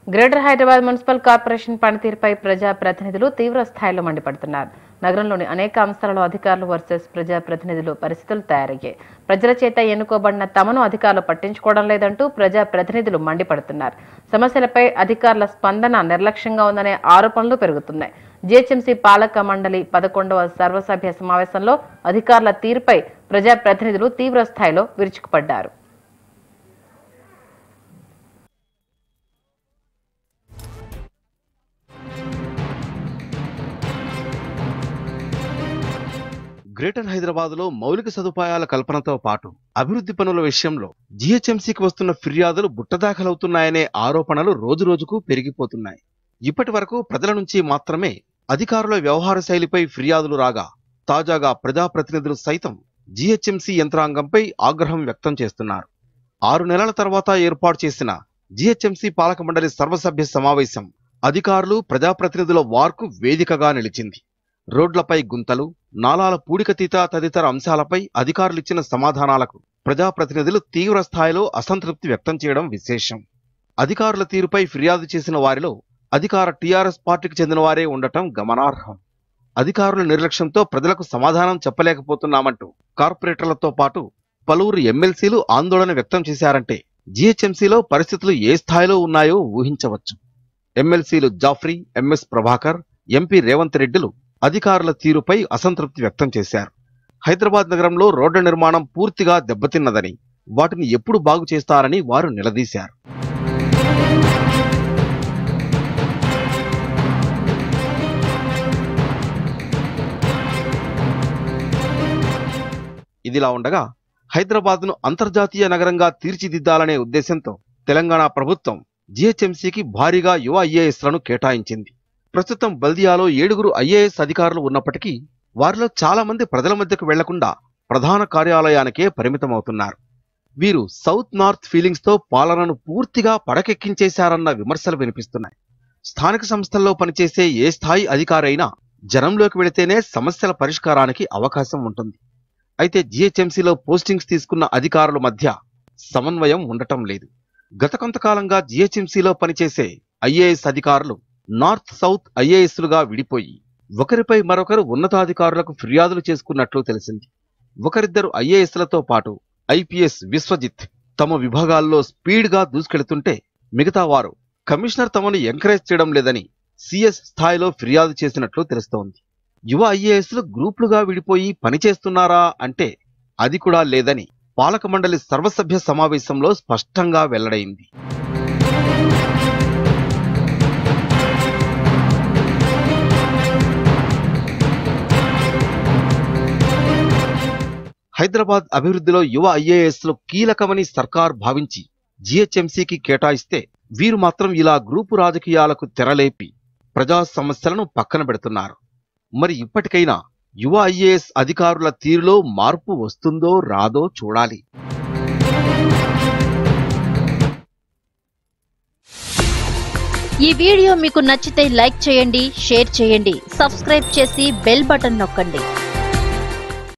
greater Hyderabad municipal corporation పనితీరుపై ప్రజా ప్రతినిధులు తీవ్ర స్థాయిలో మండిపడుతున్నారు నగరంలోని అనేక అంశాలలో అధికారులు వర్సెస్ ప్రజా ప్రతినిధులు పరిస్థితులు తయారయ్యాయి ప్రజల చేత ఎన్నుకోబడిన తమను అధికారులు పట్టించుకోవడం లేదంటూ ప్రజా ప్రతినిధులు మండిపడుతున్నారు సమస్యలపై అధికారుల స్పందన నిర్లక్ష్యంగా ఉందనే ఆరోపణలు పెరుగుతున్నాయి జీహెచ్ఎంసీ పాలక మండలి పదకొండవ సర్వసభ్య సమావేశంలో అధికారుల తీరుపై ప్రజా ప్రతినిధులు తీవ్ర స్థాయిలో విరుచుకుపడ్డారు గ్రేటర్ హైదరాబాద్ లో మౌలిక సదుపాయాల కల్పనతో పాటు అభివృద్ధి పనుల విషయంలో జీహెచ్ఎంసీకి వస్తున్న ఫిర్యాదులు బుట్టదాఖలవుతున్నాయనే ఆరోపణలు రోజురోజుకు పెరిగిపోతున్నాయి ఇప్పటి వరకు ప్రజల నుంచి మాత్రమే అధికారుల వ్యవహార శైలిపై ఫిర్యాదులు రాగా తాజాగా ప్రజాప్రతినిధులు సైతం జీహెచ్ఎంసీ యంత్రాంగంపై ఆగ్రహం వ్యక్తం చేస్తున్నారు ఆరు నెలల తర్వాత ఏర్పాటు చేసిన జీహెచ్ఎంసీ పాలక మండలి సర్వసభ్య సమావేశం అధికారులు ప్రజాప్రతినిధుల వార్కు వేదికగా నిలిచింది రోడ్లపై గుంతలు నాలాల పూడికతీత తదితర అంశాలపై అధికారులిచ్చిన సమాధానాలకు ప్రజాప్రతినిధులు తీవ్ర స్థాయిలో అసంతృప్తి వ్యక్తం చేయడం విశేషం అధికారుల తీరుపై ఫిర్యాదు చేసిన వారిలో అధికార టీఆర్ఎస్ పార్టీకి చెందిన వారే ఉండటం గమనార్హం అధికారుల నిర్లక్ష్యంతో ప్రజలకు సమాధానం చెప్పలేకపోతున్నామంటూ కార్పొరేటర్లతో పాటు పలువురు ఎమ్మెల్సీలు ఆందోళన వ్యక్తం చేశారంటే జీహెచ్ఎంసీలో పరిస్థితులు ఏ స్థాయిలో ఉన్నాయో ఊహించవచ్చు ఎమ్మెల్సీలు జాఫ్రీ ఎంఎస్ ప్రభాకర్ ఎంపీ రేవంత్ రెడ్డిలు అధికారుల తీరుపై అసంతృప్తి వ్యక్తం చేశారు హైదరాబాద్ నగరంలో రోడ్ల నిర్మాణం పూర్తిగా దెబ్బతిన్నదని వాటిని ఎప్పుడు బాగు చేస్తారని వారు నిలదీశారు ఇదిలా ఉండగా హైదరాబాద్ను అంతర్జాతీయ నగరంగా తీర్చిదిద్దాలనే ఉద్దేశంతో తెలంగాణ ప్రభుత్వం జీహెచ్ఎంసీకి భారీగా యువ ఐఏఎస్లను కేటాయించింది ప్రస్తుతం బల్దియాలో ఏడుగురు ఐఏఎస్ అధికారులు ఉన్నప్పటికీ వారిలో చాలా మంది ప్రజల మధ్యకు వెళ్లకుండా ప్రధాన కార్యాలయానికే పరిమితమవుతున్నారు వీరు సౌత్ నార్త్ ఫీలింగ్స్ తో పాలనను పూర్తిగా పడకెక్కించేశారన్న విమర్శలు వినిపిస్తున్నాయి స్థానిక సంస్థల్లో పనిచేసే ఏ స్థాయి అధికారైనా జనంలోకి వెళితేనే సమస్యల పరిష్కారానికి అవకాశం ఉంటుంది అయితే జీహెచ్ఎంసీలో పోస్టింగ్స్ తీసుకున్న అధికారుల మధ్య సమన్వయం ఉండటం లేదు గత కొంతకాలంగా జీహెచ్ఎంసీలో పనిచేసే ఐఏఎస్ అధికారులు నార్త్ సౌత్ ఐఏఎస్లుగా విడిపోయి ఒకరిపై మరొకరు ఉన్నతాధికారులకు ఫిర్యాదులు చేసుకున్నట్లు తెలిసింది ఒకరిద్దరు ఐఏఎస్లతో పాటు ఐపీఎస్ విశ్వజిత్ తమ విభాగాల్లో స్పీడ్గా దూసుకెళ్తుంటే మిగతా వారు కమిషనర్ తమను ఎంకరేజ్ చేయడం లేదని సిఎస్ స్థాయిలో ఫిర్యాదు చేసినట్లు తెలుస్తోంది యువ ఐఏఎస్లు గ్రూపులుగా విడిపోయి పనిచేస్తున్నారా అంటే అది కూడా లేదని పాలక మండలి సర్వసభ్య సమావేశంలో స్పష్టంగా వెల్లడైంది హైదరాబాద్ అభివృద్ధిలో యువ ఐఏఎస్లు కీలకమని సర్కార్ భావించి జీహెచ్ఎంసీకి కేటాయిస్తే వీరు మాత్రం ఇలా గ్రూపు రాజకీయాలకు తెరలేపి ప్రజా సమస్యలను పక్కన పెడుతున్నారు మరి ఇప్పటికైనా యువ ఐఏఎస్ అధికారుల తీరులో మార్పు వస్తుందో రాదో చూడాలి ఈ వీడియో మీకు నచ్చితే లైక్ చేయండి షేర్ చేయండి సబ్స్క్రైబ్ చేసి బెల్ బటన్ నొక్కండి